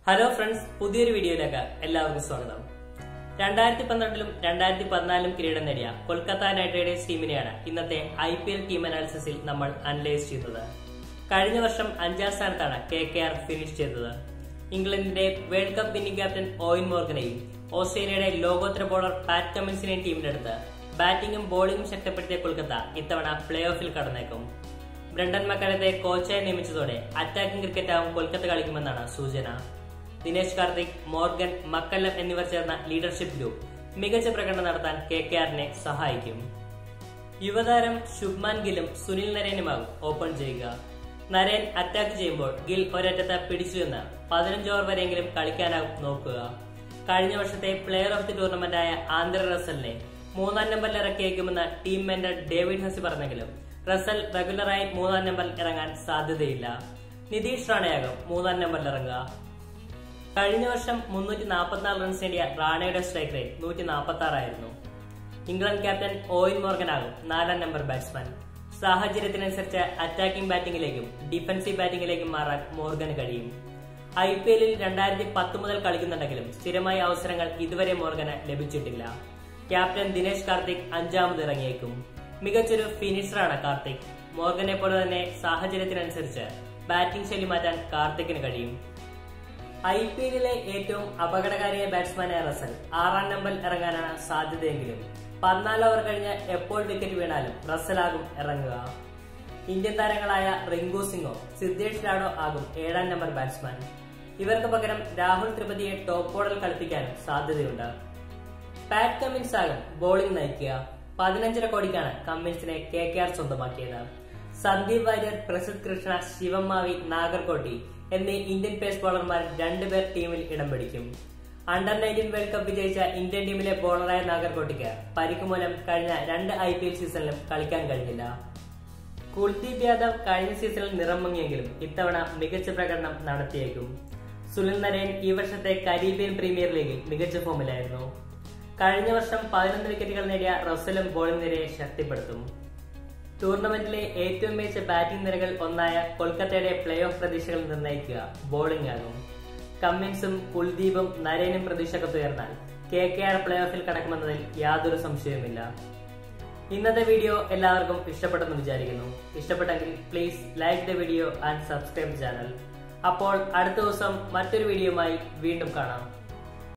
hello friends പുതിയൊരു വീഡിയോയിലേക്ക് എല്ലാവർക്കും സ്വാഗതം രണ്ടായിരത്തി പന്ത്രണ്ടിലും രണ്ടായിരത്തി പതിനാലിലും കിരീടം നേടിയ കൊൽക്കത്ത നൈറ്റ് റൈഡേഴ്സ് ടീമിനെയാണ് ഇന്നത്തെ ഐ പി എൽ ടീം അനാലിസിസിൽ നമ്മൾ അനലൈസ് ചെയ്യുന്നത് കഴിഞ്ഞ വർഷം അഞ്ചാം സ്ഥാനത്താണ് കെ കെ ആർ ഫിനിഷ് ചെയ്തത് ഇംഗ്ലണ്ടിന്റെ world cup winning captain Eoin മോർഗനെയും ഓസ്ട്രേലിയയുടെ ലോകോത്തര ബോളർ പാറ്റ് കമ്മിൻസിനെയും ടീമിലെടുത്ത് ബാറ്റിംഗും ബോളിംഗും ശക്തിപ്പെടുത്തിയ കൊൽക്കത്ത ഇത്തവണ പ്ലേ ഓഫിൽ കടന്നേക്കും ബ്രണ്ടൻ മക്കാലത്തെ കോച്ചായി നിയമിച്ചതോടെ അറ്റാക്കിംഗ് ക്രിക്കറ്റാവും കൊൽക്കത്ത കളിക്കുമെന്നാണ് സൂചന ദിനേശ് കാർത്തിക് മോർഗൻ മക്കല്ലം എന്നിവർ ചേർന്ന ലീഡർഷിപ്പ് ഗ്രൂപ്പ് മികച്ച പ്രകടനം നടത്താൻ കെ കെ ആറിനെ സഹായിക്കും യുവതാരം ശുഭ്മാൻ ഗില്ലും സുനിൽ നരേനുമാകും ഓപ്പൺ ചെയ്യുക നരേൻ അറ്റാക്ക് ചെയ്യുമ്പോൾ ഗിൽ ഒരറ്റത്ത് പിടിച്ചു നിന്ന് പതിനഞ്ച് ഓവർ വരെയെങ്കിലും കളിക്കാനാവും നോക്കുക കഴിഞ്ഞ വർഷത്തെ പ്ലെയർ ഓഫ് ദി ടൂർണമെന്റായ ആന്ധ്ര റസലിനെ മൂന്നാം നമ്പറിൽ ഇറക്കിയേക്കുമെന്ന് ടീം മെന്റർ ഡേവിഡ് ഹസി പറഞ്ഞെങ്കിലും റസൽ റെഗുലറായി മൂന്നാം നമ്പറിൽ ഇറങ്ങാൻ സാധ്യതയില്ല നിതീഷ് റാണയാകും മൂന്നാം നമ്പറിൽ ഇറങ്ങുക കഴിഞ്ഞ വർഷം മുന്നൂറ്റി നാൽപ്പത്തിനാല് റൺസ് നേടിയ റാണയുടെ സ്ട്രൈക്ക് റേറ്റ് നൂറ്റി നാൽപ്പത്തി ആറായിരുന്നു ഇംഗ്ലണ്ട് ക്യാപ്റ്റൻ ഓയിൻ മോർഗനാകും നാലാം നമ്പർ ബാറ്റ്സ്മാൻ സാഹചര്യത്തിനനുസരിച്ച് അറ്റാക്കിംഗ് ബാറ്റിംഗിലേക്കും ഡിഫൻസീവ് ബാറ്റിംഗിലേക്കും മാറാൻ മോർഗന് കഴിയും ഐ പി എല്ലിൽ രണ്ടായിരത്തി പത്ത് മുതൽ കളിക്കുന്നുണ്ടെങ്കിലും സ്ഥിരമായ അവസരങ്ങൾ ഇതുവരെ മോർഗന് ലഭിച്ചിട്ടില്ല ക്യാപ്റ്റൻ ദിനേശ് കാർത്തിക് അഞ്ചാമത് ഇറങ്ങിയേക്കും മികച്ചൊരു ഫിനിഷറാണ് കാർത്തിക് മോർഗനെ പോലെ തന്നെ സാഹചര്യത്തിനനുസരിച്ച് ബാറ്റിംഗ് ശൈലി മാറ്റാൻ കാർത്തിക്കിന് കഴിയും ഐ പി എല്ലിലെ ഏറ്റവും അപകടകാരിയായ ബാറ്റ്സ്മാനായ റസൽ ആറാം നമ്പറിൽ ഇറങ്ങാനാണ് സാധ്യതയെങ്കിലും പതിനാല് ഓവർ കഴിഞ്ഞ് എപ്പോൾ വിക്കറ്റ് വീണാലും റസലാകും ഇറങ്ങുക ഇന്ത്യൻ താരങ്ങളായ റിങ്കു സിംഗോ സിദ്ധേഷ് ലാഡോ ആകും ഏഴാം നമ്പർ ബാറ്റ്സ്മാൻ ഇവർക്ക് പകരം രാഹുൽ ത്രിപതിയെ ടോപ്പ് ഓർഡറിൽ കളിപ്പിക്കാനും സാധ്യതയുണ്ട് പാറ്റ് കമ്മിൻസ് ആകും ബോളിംഗ് നയിക്കുക പതിനഞ്ചര കോടിക്കാണ് കമ്മിൻസിനെ കെ കെ ആർ സ്വന്തമാക്കിയത് സന്ദീപ് വാര്യർ പ്രസിദ്ധ് കൃഷ്ണ ശിവമാവി നാഗർകോട്ടി എന്നീ ഇന്ത്യൻ പേസ് ബോളർമാർ രണ്ടുപേർ ടീമിൽ ഇടം പിടിക്കും അണ്ടർ നയൻറ്റീൻ വേൾഡ് കപ്പ് വിജയിച്ച ഇന്ത്യൻ ടീമിലെ ബോളറായ നാഗർകോട്ടിക്ക് പരിക്ക് മൂലം കഴിഞ്ഞ രണ്ട് ഐ പി എൽ സീസണിലും കളിക്കാൻ കഴിഞ്ഞില്ല കുൽദീപ് യാദവ് കഴിഞ്ഞ സീസണിൽ നിറമങ്ങിയെങ്കിലും ഇത്തവണ മികച്ച പ്രകടനം നടത്തിയേക്കും സുനിൽ നരേൻ ഈ വർഷത്തെ കരീബിയൻ പ്രീമിയർ ലീഗിൽ മികച്ച ഫോമിലായിരുന്നു കഴിഞ്ഞ വർഷം പതിനൊന്ന് വിക്കറ്റുകൾ നേടിയ റസലും ബോളിംഗ് നിരയെ ശക്തിപ്പെടുത്തും ടൂർണമെന്റിലെ ഏറ്റവും മികച്ച ബാറ്റിംഗ് നിരകൾ ഒന്നായ കൊൽക്കത്തയുടെ പ്ലേ ഓഫ് പ്രതീക്ഷകൾ നിർണ്ണയിക്കുക ബോളിംഗ് ആകും കമ്മിൻസും കുൽദീപും നരേനും പ്രതീക്ഷയൊക്കെ ഉയർന്നാൽ കെ കെ ആർ പ്ലേ ഓഫിൽ കടക്കുമെന്നതിൽ യാതൊരു സംശയവുമില്ല ഇന്നത്തെ വീഡിയോ എല്ലാവർക്കും ഇഷ്ടപ്പെട്ടെന്ന് വിചാരിക്കുന്നു ഇഷ്ടപ്പെട്ടെങ്കിൽ please like the video and subscribe channel അപ്പോൾ അടുത്ത ദിവസം മറ്റൊരു വീഡിയോയുമായി വീണ്ടും കാണാം